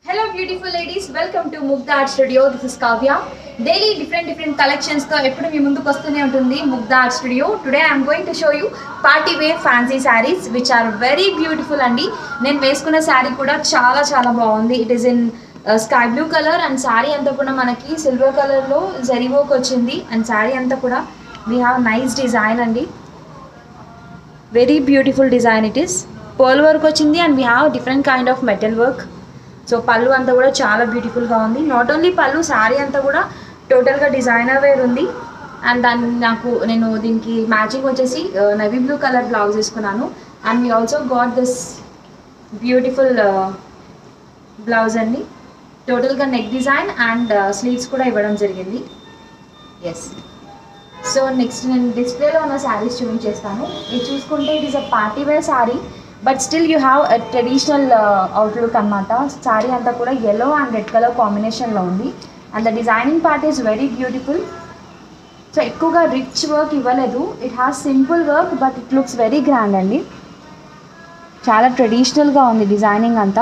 hello beautiful ladies welcome to Mugdha art studio this is Kavya daily different different కలెక్షన్స్తో ఎప్పుడు మీ ముందుకు వస్తూనే ఉంటుంది Mugdha art studio today I'm going to show you party wear fancy saris which are very beautiful అండి నేను వేసుకున్న శారీ కూడా చాలా చాలా బాగుంది it is in sky blue colour and sari అంతా కూడా మనకి సిల్వర్ కలర్లో జరీవోక్ వచ్చింది అండ్ శారీ అంతా కూడా వీ హ్యావ్ నైస్ డిజైన్ అండి very beautiful design it is pearl work వచ్చింది and we have different kind of metal work so పళ్ళు అంతా కూడా చాలా బ్యూటిఫుల్గా ఉంది నాట్ ఓన్లీ పళ్ళు శారీ అంతా కూడా టోటల్గా డిజైనర్ వేర్ ఉంది అండ్ దాన్ని నాకు నేను దీనికి మ్యాచింగ్ వచ్చేసి నవీ బ్లూ కలర్ బ్లౌజ్ వేసుకున్నాను and we also got this beautiful blouse అండి టోటల్గా నెక్ డిజైన్ అండ్ స్లీవ్స్ కూడా ఇవ్వడం జరిగింది ఎస్ సో నెక్స్ట్ నేను డిస్ప్లేలో ఉన్న శారీస్ చూపించేస్తాను ఇది చూసుకుంటే it is a party wear sari but still you have traditional outlook అనమాట శారీ అంతా కూడా ఎల్లో అండ్ రెడ్ కలర్ కాంబినేషన్లో ఉంది and the designing part is very beautiful so ఎక్కువగా రిచ్ వర్క్ ఇవ్వలేదు it has simple work but it looks very grand అండి చాలా ట్రెడిషనల్గా ఉంది డిజైనింగ్ అంతా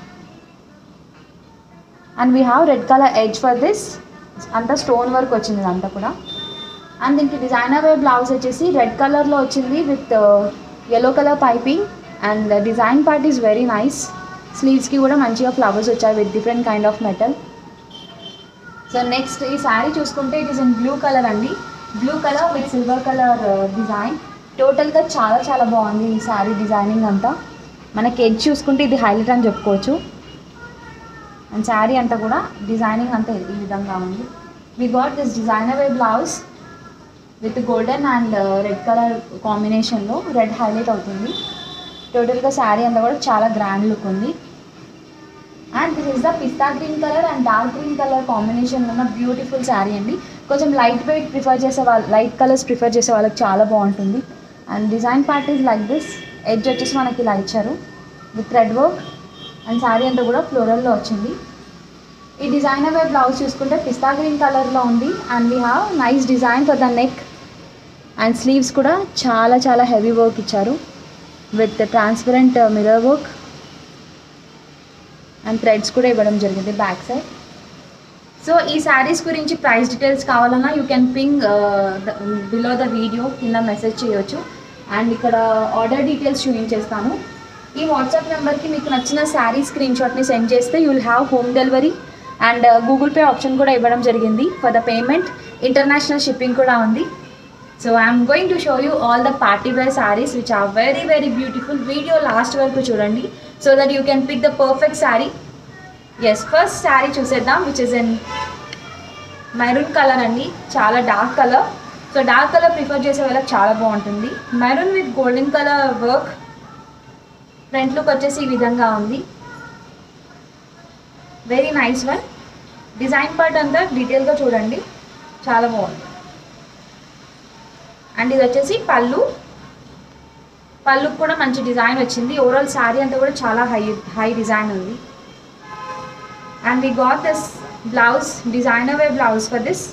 and we have red colour edge for this అంతా స్టోన్ వర్క్ వచ్చింది ఇదంతా కూడా అండ్ దీనికి డిజైనర్ వేర్ బ్లౌజ్ వచ్చేసి రెడ్ కలర్లో వచ్చింది with yellow colour piping and design part is very nice స్లీవ్స్కి కూడా మంచిగా ఫ్లవర్స్ వచ్చాయి with different kind of metal so next ఈ శారీ చూసుకుంటే it is in blue colour అండి blue colour with silver colour design టోటల్గా చాలా చాలా బాగుంది ఈ శారీ డిజైనింగ్ అంతా మనకి ఎడ్జ్ చూసుకుంటే ఇది హైలైట్ అని చెప్పుకోవచ్చు అండ్ శారీ అంతా కూడా డిజైనింగ్ అంతా ఈ విధంగా ఉంది we got this designer wear blouse with golden and red colour కాంబినేషన్లో రెడ్ హైలైట్ అవుతుంది టోటల్గా శారీ అంతా కూడా చాలా గ్రాండ్ లుక్ ఉంది and this is the pista green colour and dark green colour కాంబినేషన్లో ఉన్న బ్యూటిఫుల్ శారీ అండి కొంచెం లైట్ వెయిట్ ప్రిఫర్ చేసే వాళ్ళు లైట్ కలర్స్ ప్రిఫర్ చేసే వాళ్ళకి చాలా బాగుంటుంది and design part is like this edge వచ్చేసి మనకి ఇలా ఇచ్చారు with red work and sari అంతా కూడా ఫ్లోరల్లో వచ్చింది ఈ డిజైనర్ వే బ్లౌజ్ చూసుకుంటే పిస్తా గ్రీన్ కలర్లో ఉంది and we have nice design for the neck and sleeves కూడా చాలా చాలా హెవీ వర్క్ ఇచ్చారు with transparent mirror work and threads కూడా ఇవ్వడం జరిగింది బ్యాక్ సైడ్ సో ఈ శారీస్ గురించి ప్రైస్ డీటెయిల్స్ కావాలన్నా you can ping below the video కింద మెసేజ్ చేయొచ్చు అండ్ ఇక్కడ ఆర్డర్ డీటెయిల్స్ చూపించేస్తాను ఈ వాట్సాప్ నెంబర్కి మీకు నచ్చిన శారీ స్క్రీన్ షాట్ని సెండ్ చేస్తే you will have home delivery and Google Pay option కూడా ఇవ్వడం జరిగింది for the payment international shipping కూడా ఉంది so I'm going to show you all the party wear saris which are very very beautiful video last వరకు చూడండి so that you can pick the perfect sari yes first sari చూసేద్దాం which is in maroon colour అండి చాలా dark colour so dark colour prefer చేసే వాళ్ళకి చాలా బాగుంటుంది maroon with golden colour work front look వచ్చేసి ఈ విధంగా ఉంది very nice one design part అంతా డీటెయిల్గా చూడండి చాలా బాగుంది అండ్ ఇది వచ్చేసి పళ్ళు పళ్ళుకు కూడా మంచి డిజైన్ వచ్చింది ఓవరాల్ శారీ అంతా కూడా చాలా హై హై డిజైన్ ఉంది and we got this blouse designer wear blouse for this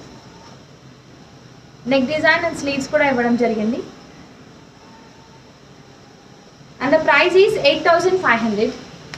neck design and sleeves కూడా ఇవ్వడం జరిగింది and the price is eight thousand five hundred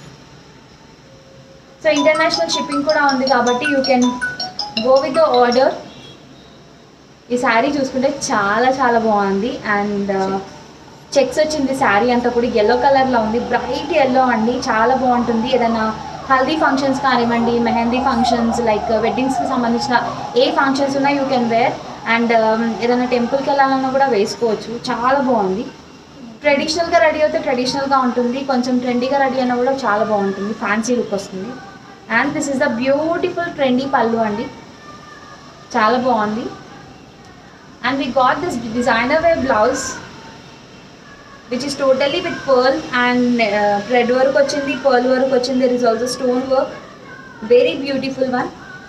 so international shipping కూడా ఉంది కాబట్టి you can go with the order ఈ శారీ చూసుకుంటే చాలా చాలా బాగుంది అండ్ చెక్స్ వచ్చింది శారీ అంతా కూడా ఎల్లో కలర్లో ఉంది బ్రైట్ ఎల్లో అండి చాలా బాగుంటుంది ఏదైనా హల్దీ ఫంక్షన్స్ కానివ్వండి మెహందీ ఫంక్షన్స్ లైక్ వెడ్డింగ్స్కి సంబంధించిన ఏ ఫంక్షన్స్ ఉన్నా యూ కెన్ వేర్ అండ్ ఏదైనా టెంపుల్కి వెళ్ళాలన్నా కూడా వేసుకోవచ్చు చాలా బాగుంది ట్రెడిషనల్గా రెడీ అయితే ట్రెడిషనల్గా ఉంటుంది కొంచెం ట్రెండీగా రెడీ అయినా కూడా చాలా బాగుంటుంది ఫ్యాన్సీ లుక్ వస్తుంది and this is the beautiful trendy pallu అండి చాలా బాగుంది and we got this designer wear blouse which is totally with pearl and red work వచ్చింది పర్ల్ వర్క్ వచ్చింది there is also stone work very beautiful one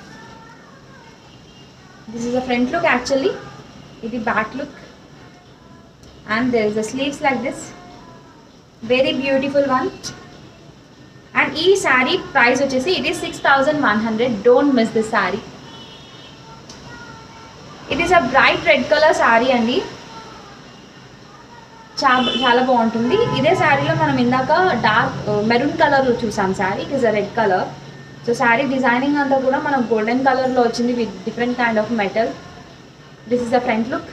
this is a front look actually ఇది back look and there is the sleeves like this very beautiful one and ఈ sari price వచ్చేసి it is six thousand one hundred don't miss this sari it is a bright red colour sari అండి చాలా చాలా బాగుంటుంది ఇదే శారీలో మనం ఇందాక డార్క్ మెరూన్ కలర్ చూసాం sari it is a red colour so sari designing అంతా కూడా మనం గోల్డెన్ కలర్లో వచ్చింది with different kind of metal this is the front look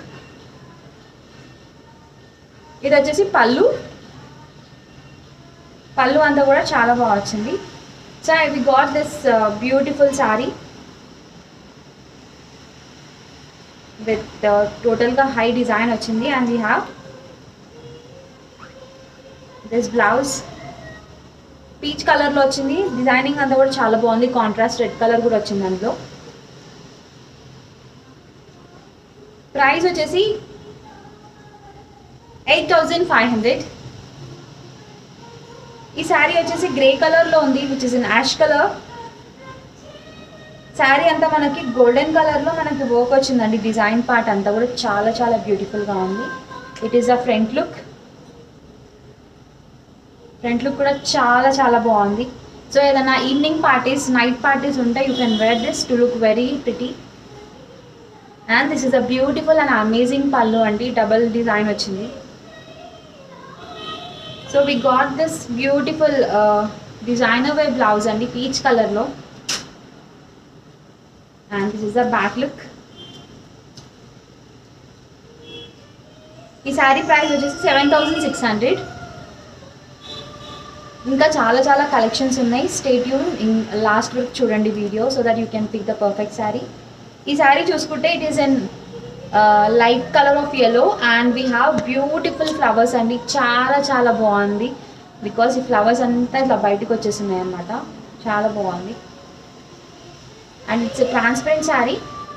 ఇది వచ్చేసి పళ్ళు పళ్ళు అంతా కూడా చాలా బాగా వచ్చింది so we got this beautiful sari with టోటల్గా హై డిజైన్ వచ్చింది and we have this blouse peach కలర్లో వచ్చింది డిజైనింగ్ అంతా కూడా చాలా బాగుంది కాంట్రాస్ట్ రెడ్ కలర్ కూడా వచ్చింది అందులో ప్రైస్ వచ్చేసి ఎయిట్ థౌజండ్ ఫైవ్ హండ్రెడ్ ఈ శారీ వచ్చేసి గ్రే కలర్లో ఉంది which is in ash colour sari అంతా మనకి గోల్డెన్ కలర్లో మనకి వర్క్ వచ్చిందండి డిజైన్ పార్ట్ అంతా కూడా చాలా చాలా బ్యూటిఫుల్గా ఉంది it is a front look front look కూడా చాలా చాలా బాగుంది సో ఏదైనా ఈవినింగ్ పార్టీస్ నైట్ పార్టీస్ ఉంటే you can wear this to look very pretty and this is a beautiful and amazing pallu అండి డబల్ డిజైన్ వచ్చింది so we got this beautiful designer wear blouse అండి peach కలర్లో and this is the back look ఈ sari price వచ్చేసి seven thousand six hundred ఇంకా చాలా చాలా collections ఉన్నాయి స్టేట్ యూన్ లాస్ట్ వరకు చూడండి video so that you can pick the perfect sari ఈ శారీ చూసుకుంటే it is an light colour of yellow and we have beautiful flowers అండి చాలా చాలా బాగుంది బికాస్ ఈ ఫ్లవర్స్ అంతా ఇట్లా బయటకు వచ్చేస్తున్నాయి అనమాట చాలా బాగుంది and it's transparent sari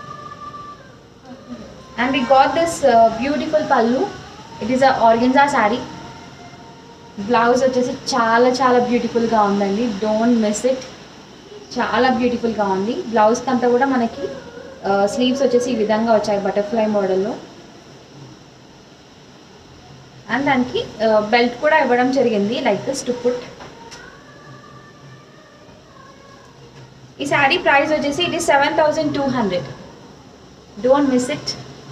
and we got this beautiful pallu it is a organza sari blouse వచ్చేసి చాలా చాలా బ్యూటిఫుల్గా ఉందండి డోంట్ మిస్ ఇట్ చాలా బ్యూటిఫుల్గా ఉంది బ్లౌజ్కి అంతా కూడా మనకి స్లీవ్స్ వచ్చేసి ఈ విధంగా వచ్చాయి బటర్ఫ్లై మోడల్లో అండ్ దానికి బెల్ట్ కూడా ఇవ్వడం జరిగింది లైక్ దిస్ టు పుట్ ఈ శారీ ప్రైస్ వచ్చేసి it is seven thousand two hundred don't miss it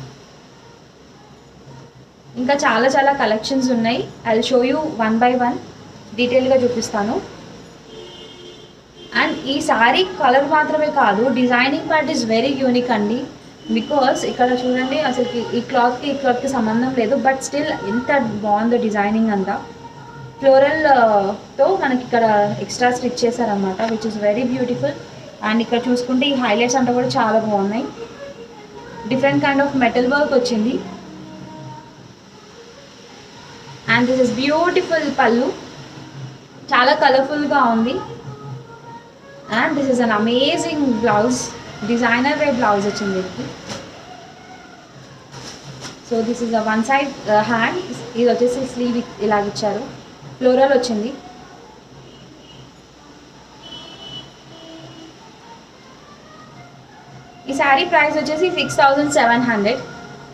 ఇంకా చాలా చాలా కలెక్షన్స్ ఉన్నాయి I show you one by one డీటెయిల్గా చూపిస్తాను అండ్ ఈ శారీ కలర్ మాత్రమే కాదు designing part is very unique అండి బికాస్ ఇక్కడ చూడండి అసలు ఈ క్లాత్కి ఈ క్లాత్కి సంబంధం లేదు బట్ స్టిల్ ఎంత బాగుందో డిజైనింగ్ అంతా ఫ్లోరల్ తో మనకి ఇక్కడ ఎక్స్ట్రా స్టిచ్ చేశారనమాట which is very beautiful and ఇక్కడ చూసుకుంటే ఈ హైలైట్స్ అంతా కూడా చాలా బాగున్నాయి different kind of metal work వచ్చింది and this is beautiful pallu చాలా కలర్ఫుల్గా ఉంది and this is an amazing blouse designer wear blouse వచ్చింది దీనికి so this is a one side hand ఇది వచ్చేసి స్లీవ్ ఇలాగ ఇచ్చారు ఫ్లోరల్ వచ్చింది ఈ శారీ ప్రైస్ వచ్చేసి six thousand seven hundred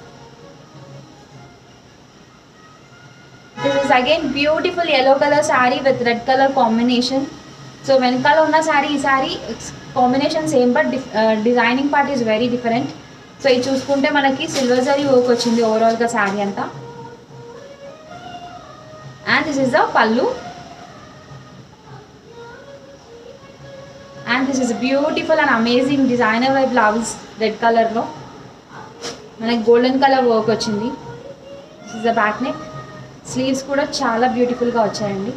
this is again beautiful yellow colour sari with red colour combination so వెనకాల ఉన్న శారీ ఈ sari combination same but designing part is very different so ఇది చూసుకుంటే మనకి సిల్వర్ జరీ వర్క్ వచ్చింది ఓవరాల్గా శారీ అంతా and this is the pallu and this is beautiful and amazing designer wear blouse red కలర్లో మనకి గోల్డెన్ కలర్ వర్క్ వచ్చింది this is the back neck sleeves కూడా చాలా బ్యూటిఫుల్గా వచ్చాయండి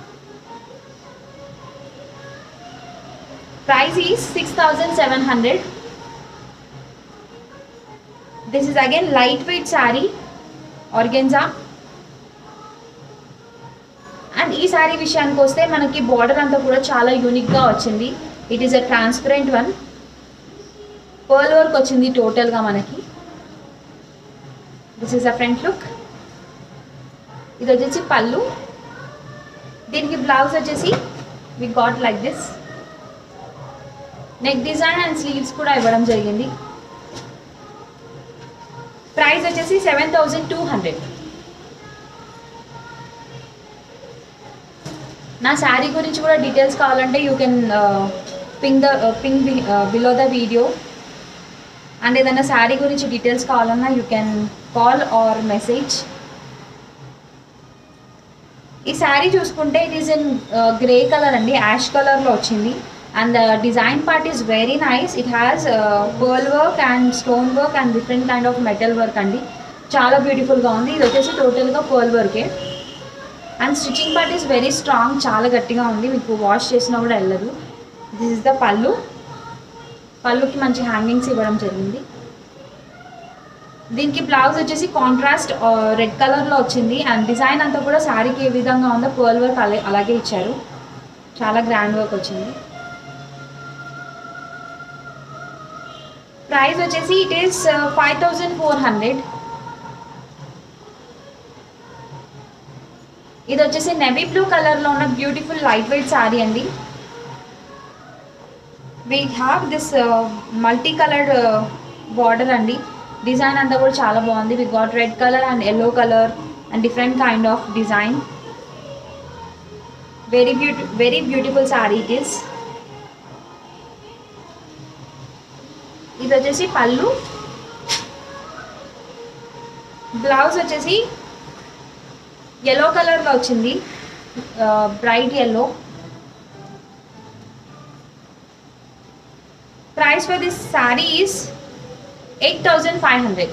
price is six thousand seven hundred this is again light weight sari organza and ఈ శారీ విషయానికి వస్తే మనకి బార్డర్ అంతా కూడా చాలా యూనిక్గా వచ్చింది it is a transparent one pearl work వచ్చింది టోటల్గా మనకి this is a front look ఇది వచ్చేసి పళ్ళు దీనికి బ్లౌజ్ వచ్చేసి we got like this neck design and sleeves కూడా ఇవ్వడం జరిగింది ప్రైస్ వచ్చేసి సెవెన్ థౌజండ్ టూ హండ్రెడ్ నా శారీ గురించి కూడా డీటెయిల్స్ కావాలంటే you can ping the ping below the video and ఏదైనా శారీ గురించి డీటెయిల్స్ కావాలన్నా you can call or message ఈ శారీ చూసుకుంటే it is in grey colour అండి యాష్ కలర్లో వచ్చింది and design part is very nice it has pearl work and stone work and different kind of metal work అండి చాలా బ్యూటిఫుల్గా ఉంది ఇది వచ్చేసి టోటల్గా పర్ల్ వర్కే and stitching part is very strong చాలా గట్టిగా ఉంది మీకు వాష్ చేసినా కూడా వెళ్ళదు దిస్ ఇస్ ద పళ్ళు పళ్ళుకి మంచి హ్యాంగింగ్స్ ఇవ్వడం జరిగింది దీనికి బ్లౌజ్ వచ్చేసి కాంట్రాస్ట్ రెడ్ కలర్లో వచ్చింది అండ్ డిజైన్ అంతా కూడా శారీకి ఏ విధంగా ఉందో పర్ల్ వర్క్ అలా అలాగే ఇచ్చారు చాలా గ్రాండ్ వర్క్ వచ్చింది ప్రైస్ వచ్చేసి it is five thousand four hundred ఇది వచ్చేసి నెవీ బ్లూ కలర్లో ఉన్న బ్యూటిఫుల్ లైట్ వెయిట్ శారీ అండి we have this multi coloured border అండి డిజైన్ అంతా కూడా చాలా బాగుంది we got red colour and yellow colour and different kind of design very beauty very beautiful sari it is ఇది వచ్చేసి పళ్ళు బ్లౌజ్ వచ్చేసి ఎల్లో కలర్లో వచ్చింది bright yellow price for this sari is eight thousand five hundred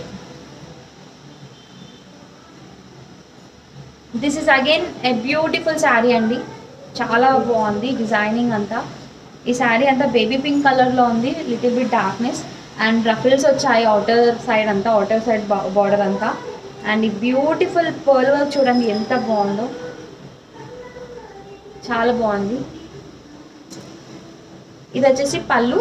this is again a beautiful sari అండి చాలా బాగుంది designing అంతా ఈ శారీ అంతా బేబీ పింక్ కలర్లో ఉంది little bit darkness and ruffles వచ్చాయి అవుటర్ సైడ్ అంతా అవుటర్ సైడ్ బార్డర్ అంతా అండ్ ఈ బ్యూటిఫుల్ పర్ల్ వర్క్ చూడండి ఎంత బాగుందో చాలా బాగుంది ఇది వచ్చేసి పళ్ళు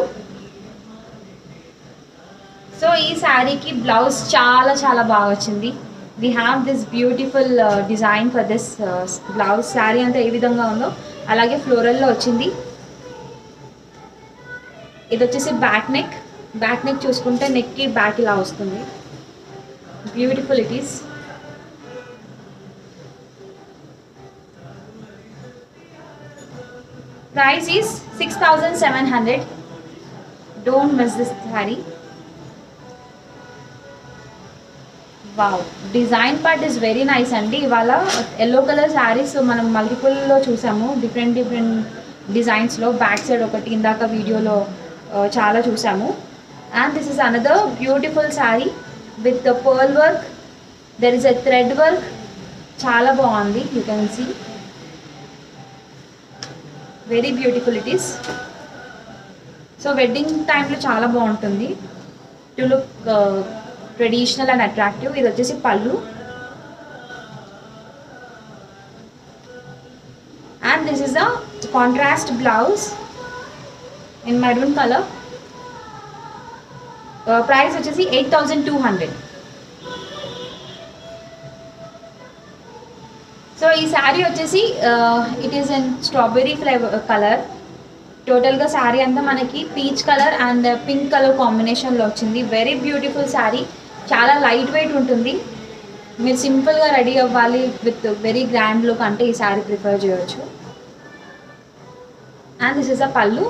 సో ఈ శారీకి బ్లౌజ్ చాలా చాలా బాగా వచ్చింది we have this beautiful design for this blouse sari అంతా ఏ విధంగా ఉందో అలాగే ఫ్లోరల్లో వచ్చింది ఇది వచ్చేసి బ్యాక్ నెక్ బ్యాక్ నెక్ చూసుకుంటే నెక్కి బ్యాక్ ఇలా వస్తుంది beautiful it is price is six thousand seven hundred don't miss this sari wow design part is very nice అండి ఇవాళ ఎల్లో కలర్ శారీస్ మనం మల్టిపుల్లో చూసాము డిఫరెంట్ డిఫరెంట్ డిజైన్స్లో బ్యాక్ సైడ్ ఒకటి ఇందాక వీడియోలో చాలా చూసాము and this is another beautiful sari with the pearl work there is a thread work చాలా బాగుంది you can see very beautiful it is so wedding టైంలో చాలా బాగుంటుంది to look traditional and attractive ఇది వచ్చేసి pallu and this is the contrast blouse in maroon colour price వచ్చేసి eight thousand two hundred so ఈ శారీ వచ్చేసి it is in strawberry flavour colour టోటల్గా శారీ అంతా మనకి peach colour and pink colour కాంబినేషన్లో వచ్చింది వెరీ బ్యూటిఫుల్ శారీ చాలా లైట్ వెయిట్ ఉంటుంది మీరు సింపుల్గా రెడీ అవ్వాలి విత్ వెరీ గ్రాండ్ లుక్ అంటే ఈ శారీ ప్రిఫర్ చేయొచ్చు and this is a pallu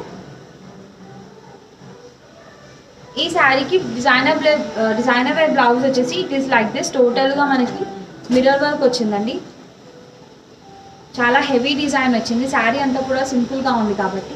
ఈ శారీకి డిజైనర్ డిజైనర్ వేర్ బ్లౌజ్ వచ్చేసి ఇట్ ఈస్ లైక్ దిస్ టోటల్గా మనకి మిరర్ వర్క్ వచ్చిందండి చాలా హెవీ డిజైన్ వచ్చింది శారీ అంతా కూడా సింపుల్గా ఉంది కాబట్టి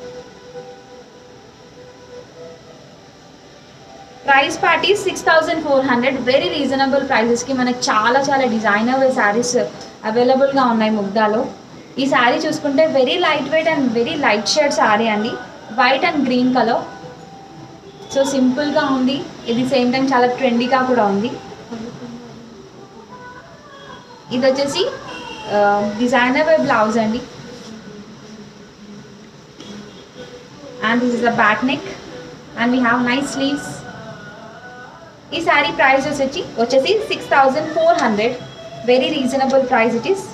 price party six thousand four hundred very reasonable ప్రైజెస్కి మనకి చాలా చాలా డిజైనర్ శారీస్ అవైలబుల్గా ఉన్నాయి ముగ్ధాలో ఈ శారీ చూసుకుంటే very light weight and very light shade sari అండి white and green colour so సింపుల్గా ఉంది ఇది సేమ్ టైం చాలా ట్రెండీగా కూడా ఉంది ఇది వచ్చేసి డిజైనర్ వే బ్లౌజ్ అండి and this is a back neck and we have nice sleeves ఈ శారీ ప్రైస్ వచ్చేసి వచ్చేసి six thousand four hundred very reasonable price it is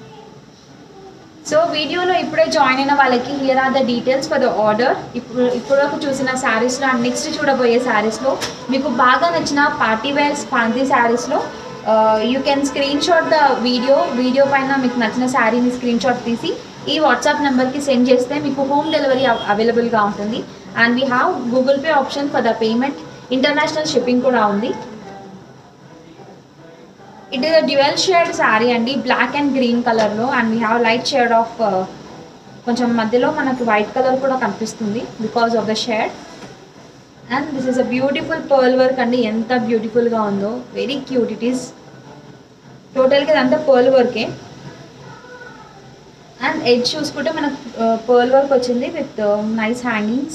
so వీడియోలో ఇప్పుడే జాయిన్ అయిన వాళ్ళకి here are the details for the order ఇప్పుడు ఇప్పటివరకు చూసిన శారీస్లో అండ్ నెక్స్ట్ చూడబోయే శారీస్లో మీకు బాగా నచ్చిన పార్టీ వేర్స్ ఫ్యాన్సీ శారీస్లో you can screenshot the video video పైన మీకు నచ్చిన శారీని స్క్రీన్ షాట్ తీసి ఈ వాట్సాప్ నెంబర్కి సెండ్ చేస్తే మీకు హోమ్ డెలివరీ అవైలబుల్గా ఉంటుంది and we have Google Pay option for the payment international shipping కూడా ఉంది it is a dual shade sari అండి బ్లాక్ అండ్ గ్రీన్ కలర్లో and we have light shade of కొంచెం మధ్యలో మనకి వైట్ కలర్ కూడా కనిపిస్తుంది because of the shade and this is a beautiful pearl work అండి ఎంత బ్యూటిఫుల్గా ఉందో వెరీ క్యూట్ ఇట్ ఈస్ టోటల్గా ఇదంతా పర్ల్ వర్కే అండ్ ఎడ్జ్ చూసుకుంటే మనకు పర్ల్ వర్క్ వచ్చింది విత్ నైస్ హ్యాంగింగ్స్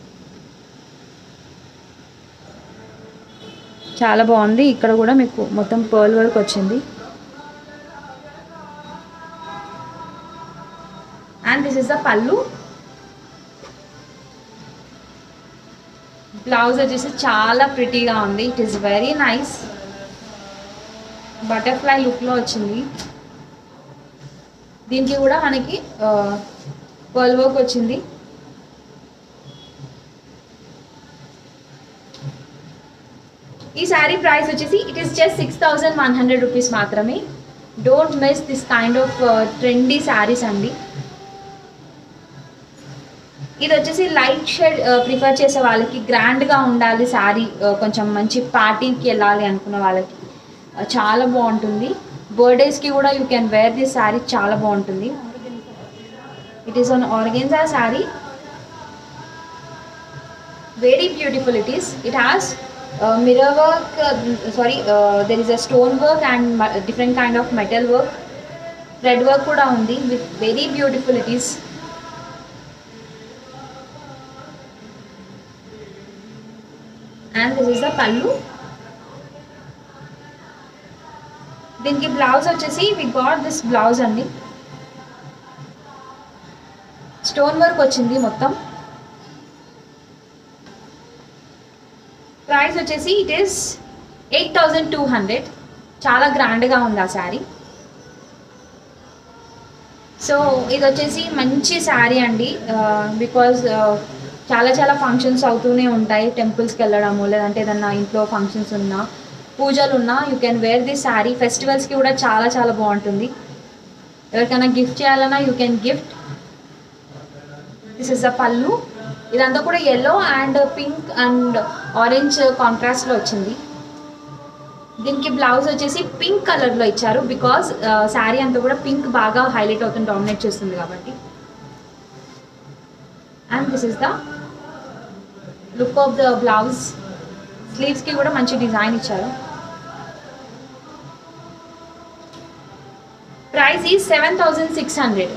చాలా బాగుంది ఇక్కడ కూడా మీకు మొత్తం పర్ల్ వర్క్ వచ్చింది and this is the pallu blouse వచ్చేసి చాలా ప్రిటీగా ఉంది it is very nice butterfly లుక్లో వచ్చింది దీనికి కూడా మనకి పర్ల్ వర్క్ వచ్చింది ఈ శారీ ప్రైస్ వచ్చేసి it is just six thousand one hundred rupees మాత్రమే don't miss this kind of trendy saris అండి ఇది వచ్చేసి లైట్ షేడ్ ప్రిఫర్ చేసే వాళ్ళకి గ్రాండ్గా ఉండాలి శారీ కొంచెం మంచి పార్టీకి వెళ్ళాలి అనుకున్న వాళ్ళకి uh, చాలా బాగుంటుంది బర్త్డేస్కి కూడా you can wear this sari చాలా బాగుంటుంది it is an organza sari very beautiful it is it has uh, mirror work uh, sorry uh, there is a stone work and ma- different kind of metal work thread work కూడా ఉంది with very beautiful it is and this is the pallu దీనికి blouse వచ్చేసి we got this blouse అండి stone work వచ్చింది మొత్తం price వచ్చేసి it is eight thousand two hundred చాలా గ్రాండ్గా ఉంది ఆ శారీ సో ఇది వచ్చేసి మంచి శారీ అండి బికాజ్ చాలా చాలా ఫంక్షన్స్ అవుతూనే ఉంటాయి టెంపుల్స్కి వెళ్ళడము లేదంటే ఏదన్నా ఇంట్లో ఫంక్షన్స్ ఉన్నా పూజలు ఉన్నా you can wear this sari ఫెస్టివల్స్కి కూడా చాలా చాలా బాగుంటుంది ఎవరికైనా గిఫ్ట్ చేయాలన్నా you can gift this is the pallu ఇదంతా కూడా yellow and pink and orange కాంట్రాస్ట్లో వచ్చింది దీనికి బ్లౌజ్ వచ్చేసి పింక్ కలర్లో ఇచ్చారు బికాజ్ శారీ అంతా కూడా పింక్ బాగా హైలైట్ అవుతుంది డామినేట్ చేస్తుంది కాబట్టి and this is the look of the blouse స్లీవ్స్కి కూడా మంచి డిజైన్ ఇచ్చారు ప్రైస్ ఈ సెవెన్ థౌజండ్ సిక్స్ హండ్రెడ్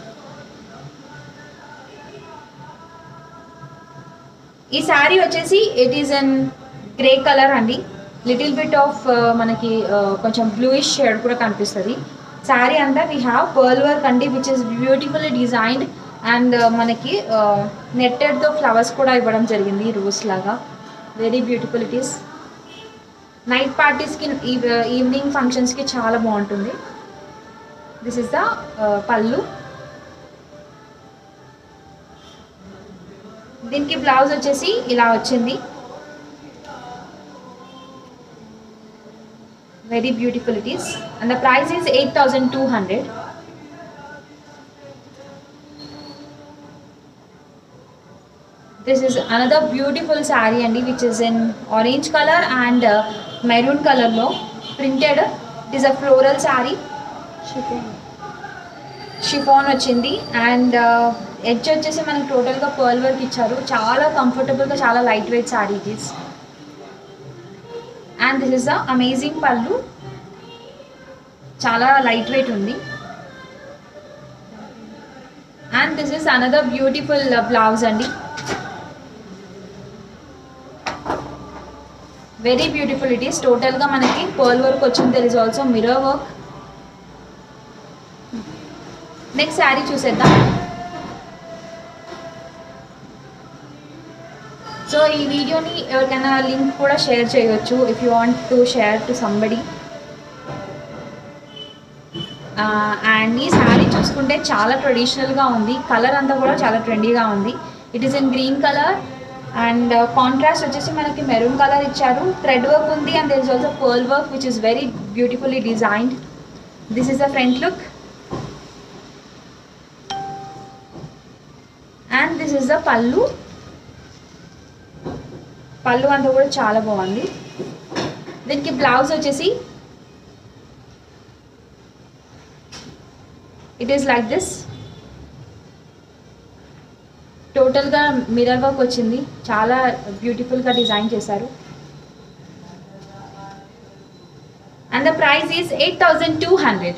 ఈ శారీ వచ్చేసి it is an grey colour అండి లిటిల్ బిట్ ఆఫ్ మనకి uh, కొంచెం బ్లూయిష్ షేడ్ కూడా కనిపిస్తుంది శారీ అంతా వీ హ్యావ్ పర్ల్ వర్క్ అండి which is beautifully designed and మనకి నెట్టెడ్తో ఫ్లవర్స్ కూడా ఇవ్వడం జరిగింది రోజ్ లాగా very beautiful it is night పార్టీస్కి ఈవినింగ్ ఫంక్షన్స్కి చాలా బాగుంటుంది దిస్ ఇస్ ద పళ్ళు దీనికి బ్లౌజ్ వచ్చేసి ఇలా వచ్చింది very beautiful it is and the price is eight thousand two hundred this is another beautiful sari అండి which is in orange colour and maroon కలర్లో printed it is a floral sari chiffon వచ్చింది and edge వచ్చేసి మనకి టోటల్గా pearl work ఇచ్చారు చాలా కంఫర్టబుల్గా చాలా light weight sari it is and this is the amazing pallu చాలా లైట్ వెయిట్ ఉంది and this is another beautiful blouse అండి వెరీ బ్యూటిఫుల్ ఇట్ ఈస్ టోటల్గా మనకి పర్ల్ వర్క్ వచ్చింది there is also mirror work next sari చూసేద్దాం సో ఈ వీడియోని ఎవరికైనా లింక్ కూడా షేర్ చేయొచ్చు if you want to share to somebody and ఈ శారీ చూసుకుంటే చాలా ట్రెడిషనల్గా ఉంది కలర్ అంతా కూడా చాలా ట్రెండీగా ఉంది it is in green colour and contrast వచ్చేసి మనకి మెరూన్ కలర్ ఇచ్చారు థ్రెడ్ వర్క్ ఉంది and there is also pearl work which is very beautifully designed this is the front look and this is the pallu pallu అంతా కూడా చాలా బాగుంది దీనికి blouse వచ్చేసి ఇట్ ఈస్ లైక్ దిస్ టోటల్గా మిరర్ వర్క్ వచ్చింది చాలా బ్యూటిఫుల్గా డిజైన్ చేశారు and the price is eight thousand two hundred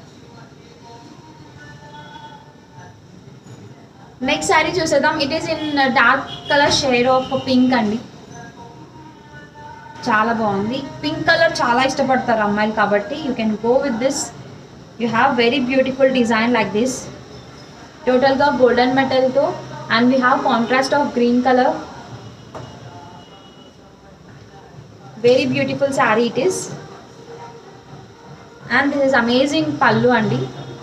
next sari చూసేద్దాం it is in dark colour shade of pink అండి చాలా బాగుంది పింక్ కలర్ చాలా ఇష్టపడతారు అమ్మాయిలు కాబట్టి you can go with this you have very beautiful design like this టోటల్గా golden మెటల్తో and we have contrast of green colour very beautiful sari it is and this is amazing pallu అండి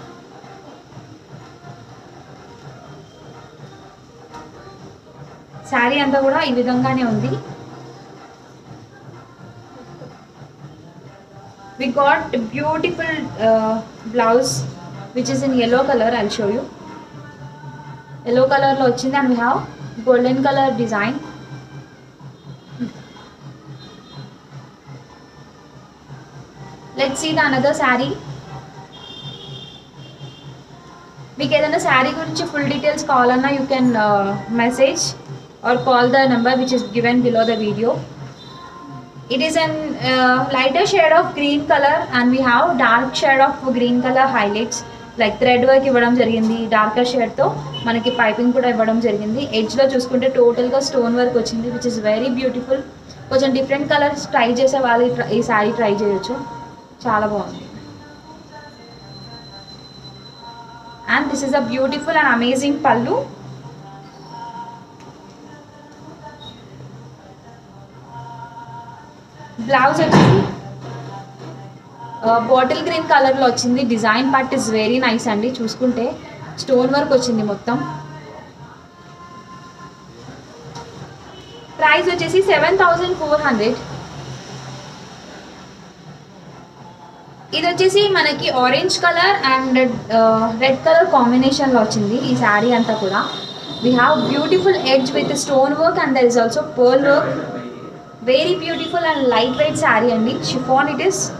శారీ అంతా కూడా ఈ విధంగానే ఉంది we got a beautiful uh, blouse which is in yellow color i'll show you yellow color లో వచ్చింది and we have golden color design let's see the another saree మీకు ఏదైనా శారీ గురించి ఫుల్ డీటెయిల్స్ కావాలన్నా you can message or call the number which is given below the video it is an uh, lighter shade of green color and we have dark shade of green color highlights like thread work ఇవ్వడం జరిగింది darker షేడ్తో మనకి piping కూడా ఇవ్వడం జరిగింది ఎడ్జ్లో చూసుకుంటే టోటల్గా stone work వచ్చింది విచ్ ఇస్ వెరీ బ్యూటిఫుల్ కొంచెం డిఫరెంట్ కలర్స్ ట్రై చేసే వాళ్ళు ఈ ట్ర- ఈ శారీ ట్రై చేయొచ్చు చాలా బాగుంది and this is a beautiful and amazing pallu blouse వచ్చేసి బాటిల్ గ్రీన్ కలర్లో వచ్చింది design part is very nice అండి చూసుకుంటే స్టోన్ వర్క్ వచ్చింది మొత్తం ప్రైస్ వచ్చేసి సెవెన్ థౌజండ్ ఫోర్ హండ్రెడ్ ఇది వచ్చేసి మనకి orange colour and red colour కాంబినేషన్లో వచ్చింది ఈ శారీ అంతా కూడా we have beautiful edge with stone work and there is also pearl work very beautiful and light weight sari అండి chiffon it is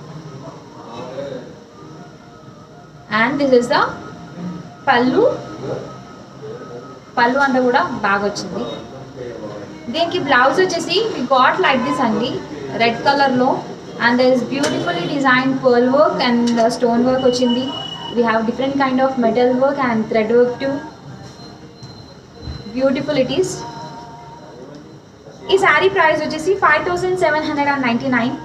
and this is the pallu pallu అంతా కూడా బాగా వచ్చింది దీనికి బ్లౌజ్ వచ్చేసి గాట్ లైక్ దిస్ అండి రెడ్ కలర్లో and there is beautifully design pearl work and stone work వచ్చింది we have different kind of metal work and thread work to beautiful it is ఈ శారీ ప్రైస్ వచ్చేసి five thousand seven hundred and ninety nine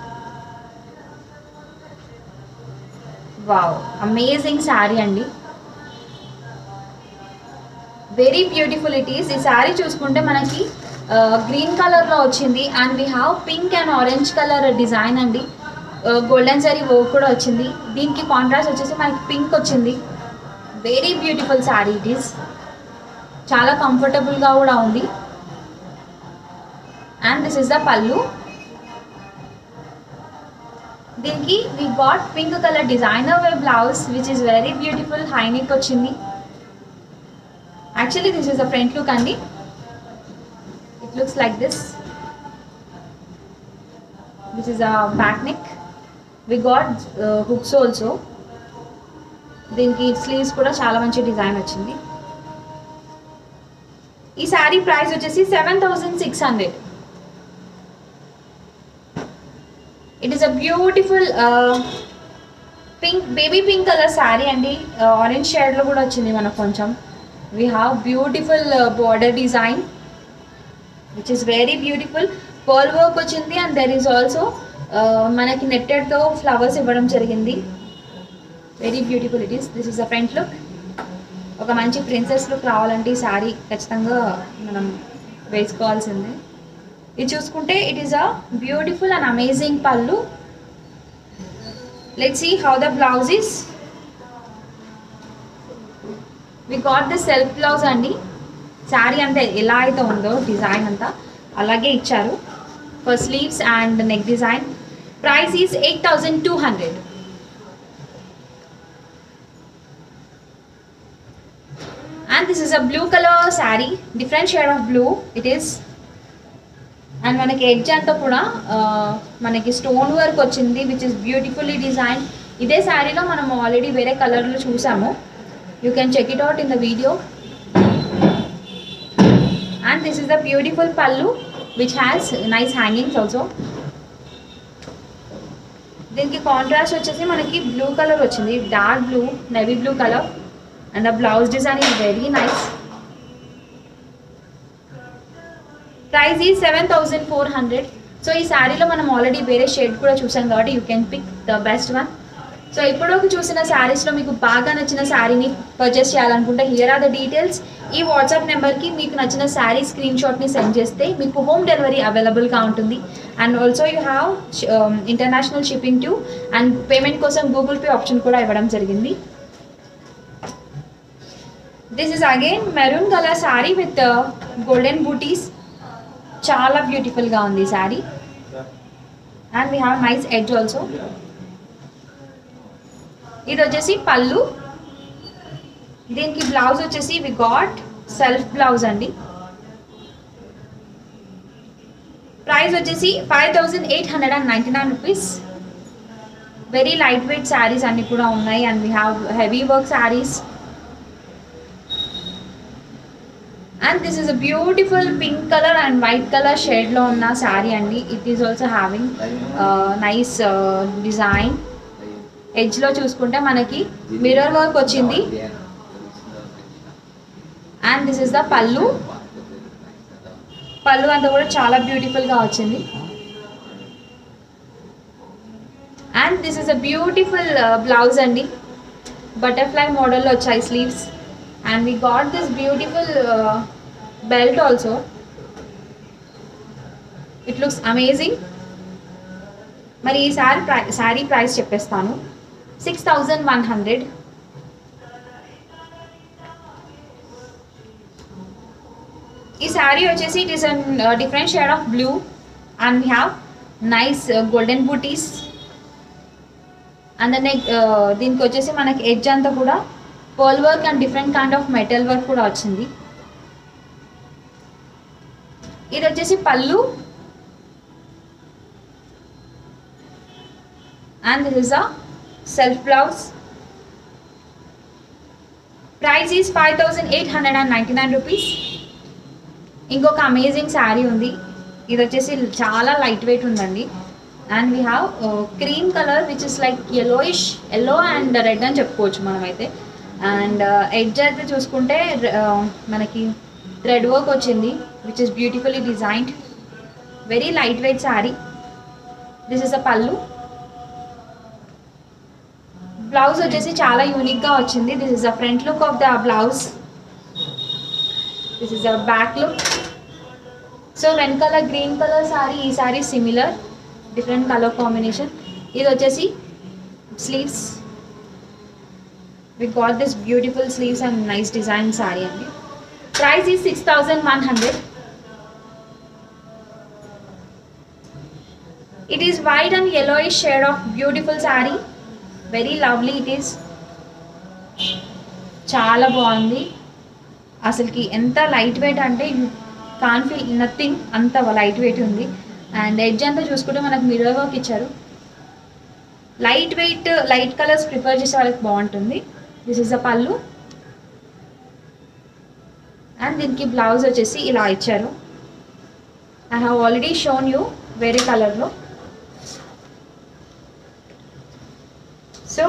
wow amazing sari అండి very beautiful it is ఈ శారీ చూసుకుంటే మనకి green కలర్లో వచ్చింది and we have pink and orange colour design అండి golden zari work కూడా వచ్చింది దీనికి కాంట్రాస్ట్ వచ్చేసి మనకి పింక్ వచ్చింది very beautiful sari it is చాలా కంఫర్టబుల్గా కూడా ఉంది and this is the pallu దీనికి we got pink colour designer wear blouse which is very beautiful high neck వచ్చింది actually this is the front look అండి it looks like this this is a back neck we got hooks also దీనికి sleeves కూడా చాలా మంచి design వచ్చింది ఈ sari price వచ్చేసి seven thousand six hundred it is a beautiful pink baby pink colour sari అండి orange షేడ్లో కూడా వచ్చింది మనకు కొంచెం we have beautiful border design which is very beautiful pearl work వచ్చింది అండ్ దెర్ ఈస్ ఆల్సో మనకి నెట్టెడ్తో ఫ్లవర్స్ ఇవ్వడం జరిగింది very beautiful it is this is a front look ఒక మంచి ప్రిన్సెస్ లుక్ రావాలంటే ఈ శారీ ఖచ్చితంగా మనం వేసుకోవాల్సిందే ఇది చూసుకుంటే it is a beautiful and amazing pallu let see how the blouse is we got the self blouse అండి శారీ అంతా ఎలా అయితే ఉందో డిజైన్ అంతా అలాగే ఇచ్చారు for sleeves and neck design price is eight thousand two hundred and this is a blue colour sari different shade of blue it is and మనకి edge అంతా కూడా ఆ, మనకి స్టోన్ వర్క్ వచ్చింది విచ్ ఇస్ బ్యూటిఫుల్లీ డిజైన్ ఇదే శారీలో మనం already వేరే కలర్లో చూసాము you can check it out in the video and this is the beautiful pallu which has nice hangings also దీనికి కాంట్రాస్ట్ వచ్చేసి మనకి బ్లూ కలర్ వచ్చింది dark blue navy blue colour and the blouse design is very nice price ఈ seven thousand four hundred so ఈ శారీలో మనం already వేరే shade కూడా చూసాం కాబట్టి you can pick the best one so ఇప్పటివరకు చూసిన శారీస్లో మీకు బాగా నచ్చిన శారీని పర్చేస్ చేయాలనుకుంటే హియర్ ఆర్ ద డీటెయిల్స్ ఈ వాట్సాప్ నెంబర్కి మీకు నచ్చిన శారీ స్క్రీన్ షాట్ని సెండ్ చేస్తే మీకు హోమ్ డెలివరీ అవైలబుల్గా ఉంటుంది and also you have international shipping too and payment కోసం గూగుల్ పే ఆప్షన్ కూడా ఇవ్వడం జరిగింది this is again maroon colour sari with golden buttis చాలా బ్యూటిఫుల్గా ఉంది sari and we have nice edge also ఇది వచ్చేసి పళ్ళు దీనికి బ్లౌజ్ వచ్చేసి వి గాట్ సెల్ఫ్ బ్లౌజ్ అండి ప్రైస్ వచ్చేసి five thousand eight hundred and ninety nine rupees very light weight saris అన్నీ కూడా ఉన్నాయి and we have heavy work saris and this is a beautiful pink colour and white colour షేడ్లో ఉన్న శారీ అండి it is also having nice design ఎడ్జ్లో చూసుకుంటే మనకి mirror work వచ్చింది and this is the pallu pallu అంతా కూడా చాలా బ్యూటిఫుల్గా వచ్చింది and this is a beautiful blouse అండి బటర్ఫ్లై మోడల్లో వచ్చాయి sleeves and we got this beautiful belt also it looks amazing మరి ఈ శారీ ప్రై శారీ ప్రైస్ చెప్పేస్తాను సిక్స్ థౌజండ్ వన్ హండ్రెడ్ ఈ శారీ వచ్చేసి it is an different shade of blue and we have nice golden butis and neck దీనికి వచ్చేసి మనకి ఎడ్జ్ అంతా కూడా pearl work and different kind of metal work కూడా వచ్చింది ఇది వచ్చేసి pallu and this is a self blouse price is five thousand eight hundred and ninety nine rupees ఇంకొక అమేజింగ్ శారీ ఉంది ఇది వచ్చేసి చాలా లైట్ వెయిట్ ఉందండి and we have cream colour which is like yellowish yellow and red అని చెప్పుకోవచ్చు మనమైతే and edge అయితే చూసుకుంటే uh, మనకి థ్రెడ్ వర్క్ వచ్చింది which is beautifully designed very light weight sari this is a pallu blouse వచ్చేసి చాలా యూనిక్గా వచ్చింది this is the front look of the blouse this is the back look so వెనకాల గ్రీన్ కలర్ సారీ ఈ sari similar different colour combination ఇది వచ్చేసి sleeves we got this beautiful sleeves and nice design sari అండి price ఈ six thousand one hundred it is white and yellowish shade of beautiful sari very lovely it is చాలా బాగుంది అసలుకి ఎంత light weight అంటే you can feel nothing అంత light weight ఉంది and edge అంతా చూసుకుంటే మనకు మిర్రర్ వర్క్ ఇచ్చారు light weight light colours prefer చేసే వాళ్ళకి బాగుంటుంది దిస్ ఇస్ అ పళ్ళు అండ్ దీనికి బ్లౌజ్ వచ్చేసి ఇలా ఇచ్చారు I have already shown you వేరే కలర్లో so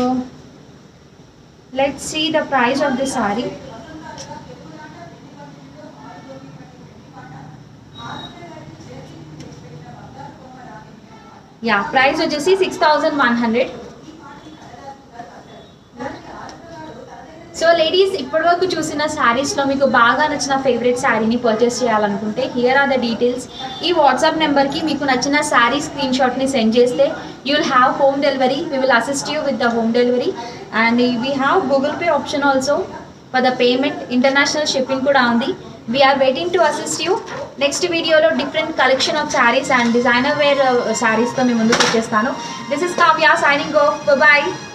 let's see the price of the sari yeah price వచ్చేసి six thousand one hundred so ladies ఇప్పటివరకు చూసిన శారీస్లో మీకు బాగా నచ్చిన ఫేవరెట్ శారీని పర్చేస్ చేయాలనుకుంటే హియర్ ఆర్ ద డీటెయిల్స్ ఈ వాట్సాప్ నెంబర్కి మీకు నచ్చిన శారీ స్క్రీన్ షాట్ని సెండ్ చేస్తే you will have home delivery we will assist you with the home delivery and we have Google Pay option also for the payment international shipping కూడా ఉంది we are waiting to assist you next వీడియోలో different collection of saris and designer wear శారీస్తో మేము ముందుకు వచ్చేస్తాను this is Kavya signing off bye